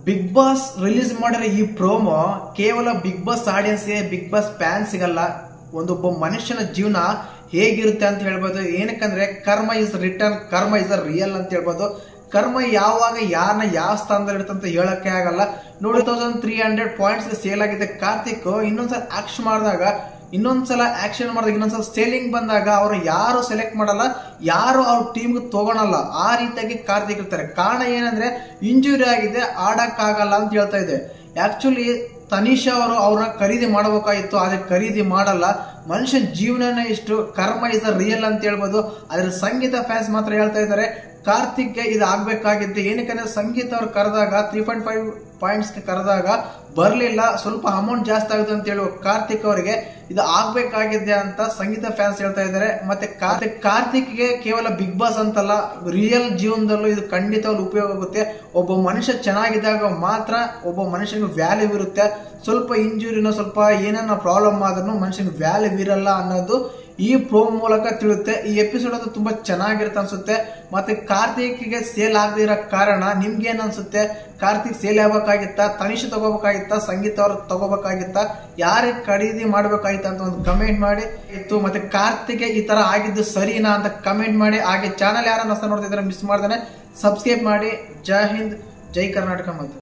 big boss release ಮಾಡಿರೋ ಈ promo ಕೇವಲ ಬಿಗ್ ಬಾಸ್ ಆಡಿಯನ್ಸ್ಗೆ ಬಿಗ್ ಬಾಸ್ ಫ್ಯಾನ್ ಸಿಗಲ್ಲ ಒಂದೊಬ್ಬ ಮನುಷ್ಯನ ಜೀವನ ಹೇಗಿರುತ್ತೆ ಅಂತ ಹೇಳ್ಬೋದು ಏನಕ್ಕಂದ್ರೆ karma is return karma is a real ಅಂತ ಹೇಳ್ಬೋದು ಕರ್ಮ ಯಾವಾಗ ಯಾರನ್ನ ಯಾವ ಸ್ಥಾನದಲ್ಲಿ ಇರುತ್ತೆ ಅಂತ ಹೇಳಕ್ಕೆ ಆಗಲ್ಲ ನೋಡಿ thousand three hundred points sale ಆಗಿದೆ ಕಾರ್ತಿಕ್ ಇನ್ನೊಂದ್ಸಲ ಆಕ್ಷನ್ ಮಾಡಿದಾಗ ಇನ್ನೊಂದ್ಸಲ ಆಕ್ಷನ್ ಮಾಡಿದಾಗ ಇನ್ನೊಂದ್ಸಲ ಸೇಲಿಂಗ್ ಬಂದಾಗ ಅವರು ಯಾರು ಸೆಲೆಕ್ಟ್ ಮಾಡಲ್ಲ ಯಾರು ಅವ್ರ ಟೀಮ್ಗೆ ತಗೊಳಲ್ಲ ಆ ರೀತಿಯಾಗಿ ಕಾರ್ತಿಕ್ ಇರ್ತಾರೆ ಕಾರಣ ಏನಂದ್ರೆ ಇಂಜುರಿ ಆಗಿದೆ ಆಡಕ್ಕಾಗಲ್ಲ ಅಂತ ಹೇಳ್ತಾ ಇದೆ ಆಕ್ಚುಲಿ ತನಿಷಾ ಅವರು ಅವ್ರನ್ನ ಖರೀದಿ ಮಾಡಬೇಕಾಗಿತ್ತು ಆದ್ರೆ ಖರೀದಿ ಮಾಡಲ್ಲ ಮನುಷ್ಯನ ಜೀವನನೇ ಇಷ್ಟು ಕರ್ಮ ಇಸ್ ಅ ರಿಯಲ್ ಅಂತ ಹೇಳ್ಬೋದು ಆದ್ರೆ ಸಂಗೀತ ಫ್ಯಾನ್ಸ್ ಮಾತ್ರ ಹೇಳ್ತಾ ಇದ್ದಾರೆ ಕಾರ್ತಿಕ್ಗೆ ಇದು ಆಗ್ಬೇಕಾಗಿತ್ತು ಏನಕ್ಕಂದ್ರೆ ಸಂಗೀತ ಅವ್ರು ಕರೆದಾಗ ತ್ರೀ ಪಾಯಿಂಟ್ ಫೈವ್ ಪಾಯಿಂಟ್ಸ್ಗೆ ಕರೆದಾಗ ಬರಲಿಲ್ಲ ಸ್ವಲ್ಪ ಅಮೌಂಟ್ ಜಾಸ್ತಿ ಆಗುತ್ತೆ ಅಂತ ಹೇಳುವ ಕಾರ್ತಿಕ್ ಅವರಿಗೆ ಇದು ಆಗ್ಬೇಕಾಗಿದೆ ಅಂತ ಸಂಗೀತ ಫ್ಯಾನ್ಸ್ ಹೇಳ್ತಾ ಇದ್ದಾರೆ ಮತ್ತೆ ಕಾರ್ತಿಕ್ ಕಾರ್ತಿಕ್ಗೆ ಕೇವಲ ಬಿಗ್ ಬಾಸ್ ಅಂತಲ್ಲ ರಿಯಲ್ ಜೀವನದಲ್ಲೂ ಇದು ಖಂಡಿತವಾಗ್ಲೂ ಉಪಯೋಗ ಆಗುತ್ತೆ ಒಬ್ಬ ಮನುಷ್ಯ ಚೆನ್ನಾಗಿದ್ದಾಗ ಮಾತ್ರ ಒಬ್ಬ ಮನುಷ್ಯನಿಗೆ ವ್ಯಾಲ್ಯೂ ಇರುತ್ತೆ ಸ್ವಲ್ಪ ಇಂಜುರಿನೋ ಸ್ವಲ್ಪ ಏನನ್ನ ಪ್ರಾಬ್ಲಮ್ ಆದ್ರೂ ಮನುಷ್ಯನಿಗೆ ವ್ಯಾಲ್ಯೂ ಇರಲ್ಲ ಅನ್ನೋದು ಈ ಪ್ರೋ ಮೂಲಕ ತಿಳಿಯುತ್ತೆ ಈ ಎಪಿಸೋಡ್ ಅದು ತುಂಬಾ ಚೆನ್ನಾಗಿರುತ್ತೆ ಅನ್ಸುತ್ತೆ ಮತ್ತೆ ಕಾರ್ತಿಕ್ಗೆ ಸೇಲ್ ಆಗದೆ ಇರೋ ಕಾರಣ ನಿಮ್ಗೆ ಏನ್ ಅನ್ಸುತ್ತೆ ಕಾರ್ತಿಕ್ ಸೇಲ್ ಆಗ್ಬೇಕಾಗಿತ್ತಾ ತನಿಷ್ ತಗೋಬೇಕಾಗಿತ್ತಾ ಸಂಗೀತ ಅವ್ರು ತಗೋಬೇಕಾಗಿತ್ತಾ ಯಾರಿಗೆ ಖರೀದಿ ಮಾಡ್ಬೇಕಾಗಿತ್ತ ಅಂತ ಒಂದು ಕಮೆಂಟ್ ಮಾಡಿ ಇತ್ತು ಮತ್ತೆ ಕಾರ್ತಿಕ್ಗೆ ಈ ತರ ಆಗಿದ್ದು ಸರಿನಾ ಅಂತ ಕಮೆಂಟ್ ಮಾಡಿ ಹಾಗೆ ಚಾನಲ್ ಯಾರನ್ನ ಹೊಸ ನೋಡ್ತಿದ್ರೆ ಮಿಸ್ ಮಾಡ್ದಾನೆ ಸಬ್ಸ್ಕ್ರೈಬ್ ಮಾಡಿ ಜೈ ಹಿಂದ್ ಜೈ ಕರ್ನಾಟಕ ಮತ್ತು